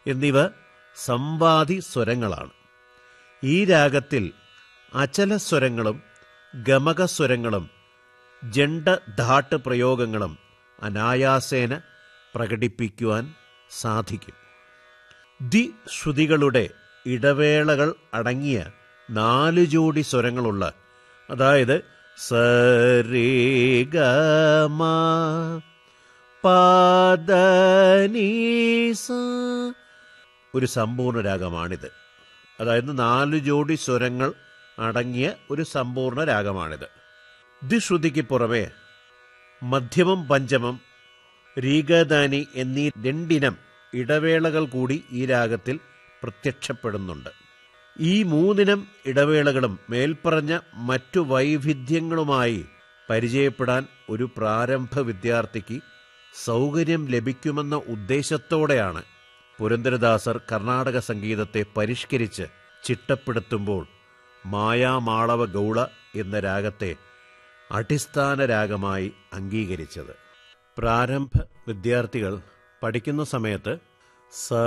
എന്നിവ സംവാദി സ്വരങ്ങളാണ് ഈ രാഗത്തിൽ അചലസ്വരങ്ങളും ഗമകസ്വരങ്ങളും ജണ്ട ധാട്ട് പ്രയോഗങ്ങളും അനായാസേന പ്രകടിപ്പിക്കുവാൻ സാധിക്കും ദ്വിശ്രുതികളുടെ ഇടവേളകൾ അടങ്ങിയ നാല് ജോഡി സ്വരങ്ങളുള്ള അതായത് സരേ ഗമ പാദനീസ ഒരു സമ്പൂർണ്ണ രാഗമാണിത് അതായത് നാല് ജോഡി സ്വരങ്ങൾ അടങ്ങിയ ഒരു സമ്പൂർണ്ണ രാഗമാണിത് ദ്വിശ്രുതിക്ക് പുറമെ മധ്യമം പഞ്ചമം രീഗദാനി എന്നീ രണ്ടിനം ഇടവേളകൾ കൂടി ഈ രാഗത്തിൽ പ്രത്യക്ഷപ്പെടുന്നുണ്ട് ഈ മൂന്നിനം ഇടവേളകളും മേൽപ്പറഞ്ഞ മറ്റു വൈവിധ്യങ്ങളുമായി പരിചയപ്പെടാൻ ഒരു പ്രാരംഭ വിദ്യാർത്ഥിക്ക് സൗകര്യം ലഭിക്കുമെന്ന ഉദ്ദേശത്തോടെയാണ് പുരന്ദരദാസർ കർണാടക സംഗീതത്തെ പരിഷ്കരിച്ച് ചിട്ടപ്പെടുത്തുമ്പോൾ മായാമാളവ ഗൗള എന്ന രാഗത്തെ അടിസ്ഥാന രാഗമായി അംഗീകരിച്ചത് പ്രാരംഭ വിദ്യാർത്ഥികൾ പഠിക്കുന്ന സമയത്ത് സ